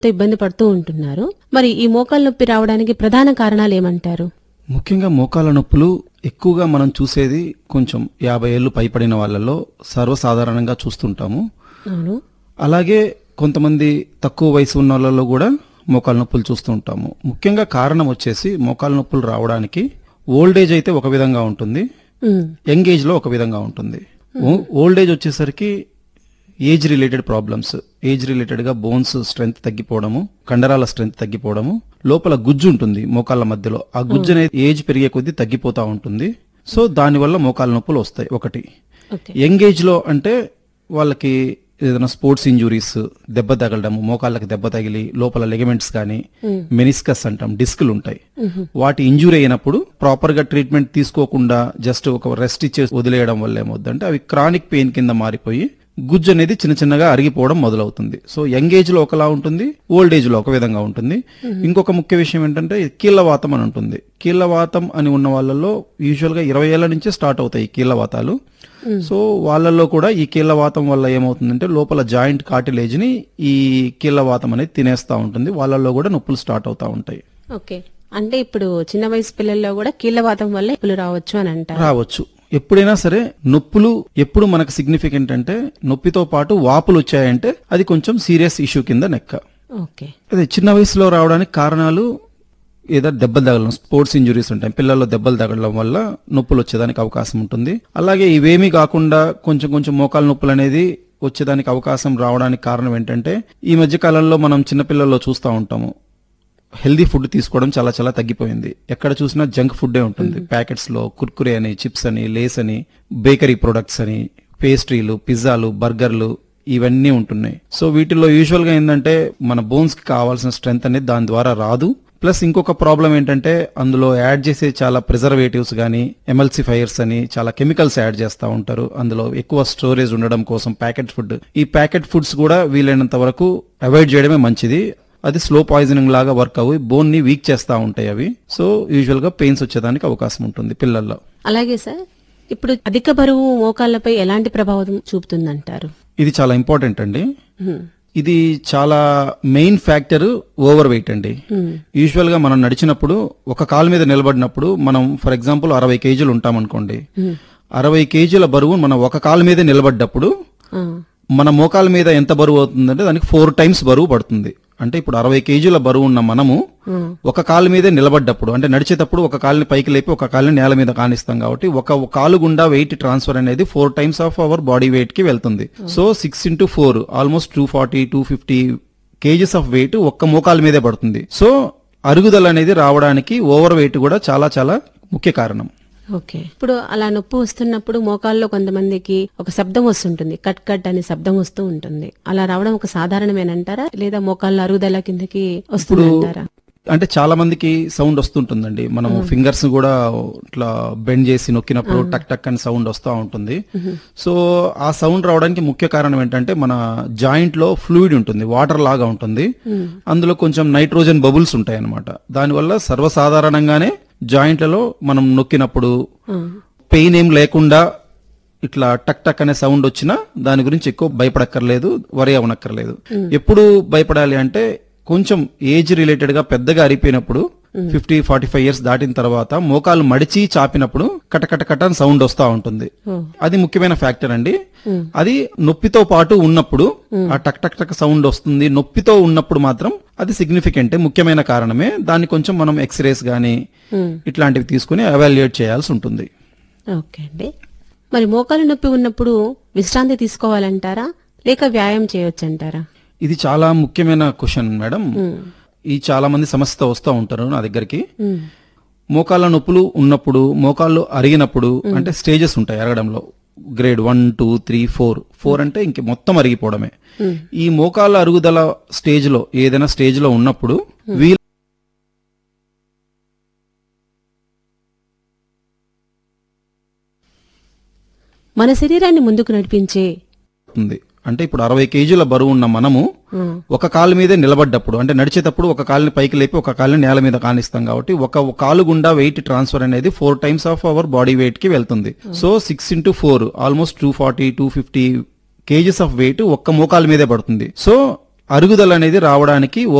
ఇబ్బంది పడుతూ ఉంటున్నారు మరి ఈ మోకాలు నొప్పి రావడానికి ప్రధాన కారణాలు ఏమంటారు ముఖ్యంగా మోకాల నొప్పులు ఎక్కువగా మనం చూసేది కొంచెం యాభై ఏళ్ళు పైపడిన వాళ్ళలో సర్వసాధారణంగా చూస్తుంటాము అవును అలాగే కొంతమంది తక్కువ వయసు ఉన్న వాళ్ళలో కూడా మోకాల నొప్పులు చూస్తూ ఉంటాము ముఖ్యంగా కారణం వచ్చేసి మోకాల నొప్పులు రావడానికి ఓల్డ్ ఏజ్ అయితే ఒక విధంగా ఉంటుంది ఉమ్, యంగ్ ఏజ్ లో ఒక విధంగా ఉంటుంది ఓ- ఓల్డ్ ఏజ్ వచ్చేసరికి age related problems age related గా బోన్స్ స్ట్రెంగ్త్ తగ్గిపోవడము కండరాల స్ట్రెంగ్త్ తగ్గిపోవడము లోపల గుజ్జు ఉంటుంది మోకాళ్ళ మధ్యలో ఆ గుజ్జు అనేది ఏజ్ పెరిగే కొద్దీ తగ్గిపోతా ఉంటుంది సో దానివల్ల మోకాళ్ళ నొప్పులు వస్తాయి ఒకటి ఓకే యంగ్ ఏజ్ లో అంటే వాళ్ళకి ఏదైనా స్పోర్ట్స్ ఇంజురీస్ దెబ్బ తగలడం మోకాళ్ళకి దెబ్బ తగిలి లోపల లెగమెంట్స్ కానీ మెనిస్కస్ అంటాం డిస్కులు ఉంటాయి వాటి ఇంజురీ అయినప్పుడు ప్రాపర్ గా ట్రీట్మెంట్ తీసుకోకుండా జస్ట్ ఒక రెస్ట్ ఇచ్చేసి వదిలేయడం వల్ల ఏమవుతుందంటే అవి క్రానిక్ పెయిన్ కింద మారిపోయి గుజ్జు అనేది చిన్న చిన్నగా అరిగిపోవడం మొదలవుతుంది సో యంగ్ ఏజ్ లో ఒకలా ఉంటుంది ఓల్డ్ ఏజ్ లో ఒక విధంగా ఉంటుంది ఇంకొక ముఖ్య విషయం ఏంటంటే కీళ్ళవాతం అని ఉంటుంది కీళ్ళవాతం అని ఉన్న వాళ్ళలో యూజువల్ గా ఇరవై ఏళ్ల నుంచే స్టార్ట్ అవుతాయి ఈ కీళ్ళవాతాలు సో వాళ్ళల్లో కూడా ఈ కీళ్ళవాతం వల్ల ఏమవుతుందంటే లోపల జాయింట్ కార్టిలేజ్ ని ఈ కీళ్ళవాతం అనేది తినేస్తా ఉంటుంది వాళ్ళల్లో కూడా నొప్పులు స్టార్ట్ అవుతా ఉంటాయి ఓకే అంటే ఇప్పుడు చిన్న వయసు పిల్లల్లో కూడా కీళ్ళవాతం వల్ల నొప్పులు రావచ్చు అని అంటారు రావచ్చు ఎప్పుడైనా సరే నొప్పులు ఎప్పుడు మనకు సిగ్నిఫికెంట్ అంటే నొప్పితో పాటు వాపులు వచ్చాయంటే అది కొంచెం సీరియస్ ఇష్యూ కింద నెక్క ఓకే అదే చిన్న వయసులో రావడానికి కారణాలు ఏదో దెబ్బలు తగలడం స్పోర్ట్స్ ఇంజురీస్ ఉంటాయి పిల్లల్లో దెబ్బలు తగలడం వల్ల నొప్పులు వచ్చేదానికి అవకాశం ఉంటుంది అలాగే ఇవేమీ కాకుండా కొంచెం కొంచెం మోకాల నొప్పులు అనేది వచ్చేదానికి అవకాశం రావడానికి కారణం ఏంటంటే ఈ మధ్య కాలంలో మనం చిన్నపిల్లల్లో చూస్తూ ఉంటాము హెల్దీ ఫుడ్ తీసుకోవడం చాలా చాలా తగ్గిపోయింది ఎక్కడ చూసినా జంక్ ఫుడ్డే ఉంటుంది ప్యాకెట్స్ లో కుర్కురే అని చిప్స్ అని లేస్ అని బేకరీ ప్రొడక్ట్స్ అని పేస్ట్రీలు పిజ్జాలు బర్గర్లు ఇవన్నీ ఉంటున్నాయి సో వీటిల్లో యూజువల్ గా ఏంటంటే మన బోన్స్ కి కావాల్సిన స్ట్రెంత్ అనేది దాని ద్వారా రాదు ప్లస్ ఇంకొక ప్రాబ్లం ఏంటంటే అందులో యాడ్ చేసే చాలా ప్రిజర్వేటివ్స్ గానీ ఎమల్సిఫైయర్స్ అని చాలా కెమికల్స్ యాడ్ చేస్తా ఉంటారు అందులో ఎక్కువ స్టోరేజ్ ఉండడం కోసం ప్యాకెట్ ఫుడ్ ఈ ప్యాకెట్ ఫుడ్స్ కూడా వీలైనంత వరకు అవాయిడ్ చేయడమే మంచిది అది స్లో పాయిజనింగ్ లాగా వర్క్ అవి బోన్ ని వీక్ చేస్తా ఉంటాయి అవి సో యూజువల్ గా పెయిన్స్ వచ్చేదానికి అవకాశం ఉంటుంది పిల్లల్లో అలాగే సార్ ఇప్పుడు అధిక బరువు మోకాళ్ళపై ఎలాంటి ప్రభావం చూపుతుందంటారు ఇది చాలా ఇంపార్టెంట్ అండి ఉమ్, ఇది చాలా మెయిన్ ఫ్యాక్టర్ ఓవర్ వెయిట్ అండి ఉమ్, యూజువల్ గా మనం నడిచినప్పుడు ఒక కాలు మీద నిలబడినప్పుడు మనం ఫర్ ఎగ్జాంపుల్ అరవై కేజీలు ఉంటాం అనుకోండి ఉమ్, అరవై కేజీల బరువు మనం ఒక కాలు మీద నిలబడ్డప్పుడు ఆ, మన మోకాల మీద ఎంత బరువు అవుతుందంటే దానికి ఫోర్ టైమ్స్ బరువు పడుతుంది అంటే ఇప్పుడు అరవై కేజీల బరువు ఉన్న మనము ఉమ్, ఒక కాలు మీదే నిలబడ్డప్పుడు అంటే నడిచేటప్పుడు ఒక కాలుని పైకి లేపి ఒక కాలుని నేల మీద కానిస్తాం కాబట్టి ఒక కాలు గుండా వెయిట్ ట్రాన్స్ఫర్ అనేది four times of our body weight కి వెళ్తుంది so six into four almost two forty two fifty kgs of weight ఒక్క మోకాలు మీదే పడుతుంది సో అరుగుదల అనేది రావడానికి ఓవర్ వెయిట్ కూడా చాలా చాలా ముఖ్య కారణం ఓకే ఇప్పుడు అలా నొప్పి వస్తున్నప్పుడు మోకాల్లో కొంతమందికి ఒక శబ్దం వస్తుంటుంది కట్ కట్ అనే శబ్దం వస్తూ ఉంటుంది అలా రావడం ఒక సాధారణమేనంటారా లేదా మోకాళ్ళ అరుగుదల కిందకి వస్తుందంటారా అంటే చాలా మందికి సౌండ్ వస్తుంటుందండి మనం ఫింగర్స్ కూడా ఇట్లా బెండ్ చేసి నొక్కినప్పుడు టక్ టక్ అని సౌండ్ వస్తూ ఉంటుంది సో ఆ సౌండ్ రావడానికి ముఖ్య కారణం ఏంటంటే మన జాయింట్ లో ఫ్లూయిడ్ ఉంటుంది వాటర్ లాగా ఉంటుంది అందులో కొంచెం నైట్రోజన్ బబుల్స్ ఉంటాయి అనమాట దానివల్ల సర్వసాధారణంగానే జాయింట్లలో మనం నొక్కినప్పుడు ఆ, పెయిన్ ఏం లేకుండా ఇట్లా టక్ టక్ అనే సౌండ్ వచ్చినా దాని గురించి ఎక్కువ భయపడక్కర్లేదు వరి అవనక్కర్లేదు ఎప్పుడు భయపడాలి అంటే కొంచెం ఏజ్ రిలేటెడ్ గా పెద్దగా అరిపోయినప్పుడు ఫిఫ్టీ ఫార్టీ ఫైవ్ ఇయర్స్ దాటిన తర్వాత మోకాలు మడిచి చాపినప్పుడు కటకట కట అని సౌండ్ వస్తా ఉంటుంది ఓ. అది ముఖ్యమైన ఫ్యాక్టర్ అండి అది నొప్పితో పాటు ఉన్నప్పుడు ఆ టక్ టక్ టక్ సౌండ్ వస్తుంది నొప్పితో ఉన్నప్పుడు మాత్రం అది సిగ్నిఫికెంట్ ముఖ్యమైన కారణమే దాన్ని కొంచెం మనం ఎక్స్రేస్ గానీ ఉమ్, ఇట్లాంటివి తీసుకుని ఎవాల్యుయేట్ చేయాల్సి ఉంటుంది ఓకే అండి మరి మోకాలు నొప్పి ఉన్నప్పుడు విశ్రాంతి తీసుకోవాలంటారా లేక వ్యాయామం చేయొచ్చంటారా ఇది చాలా ముఖ్యమైన క్వశ్చన్ మేడం ఈ చాలా మంది సమస్యతో వస్తూ ఉంటారు నా దగ్గరికి ఉమ్, మోకాళ్ళ నొప్పులు ఉన్నప్పుడు మోకాళ్ళు అరిగినప్పుడు అంటే స్టేజెస్ ఉంటాయి అరగడంలో grade one two three four four అంటే ఇంక మొత్తం అరిగిపోవడమే ఈ మోకాళ్ళ అరుగుదల స్టేజ్ లో ఏదైనా స్టేజ్ లో ఉన్నప్పుడు వీల్ మన శరీరాన్ని ముందుకు నడిపించే ఉంది అంటే ఇప్పుడు అరవై కేజీల బరువు ఉన్న మనము ఉమ్, ఒక కాలు మీదే నిలబడ్డప్పుడు అంటే నడిచేటప్పుడు ఒక కాలుని పైకి లేపి ఒక కాలుని నేల మీద కానిస్తాం కాబట్టి ఒక కాలు గుండా వెయిట్ ట్రాన్స్ఫర్ అనేది four times of our body weight కి వెళ్తుంది so six into four almost two forty two fifty kgs of weight ఒక్క మోకాలు మీదే పడుతుంది సో అరుగుదల అనేది రావడానికి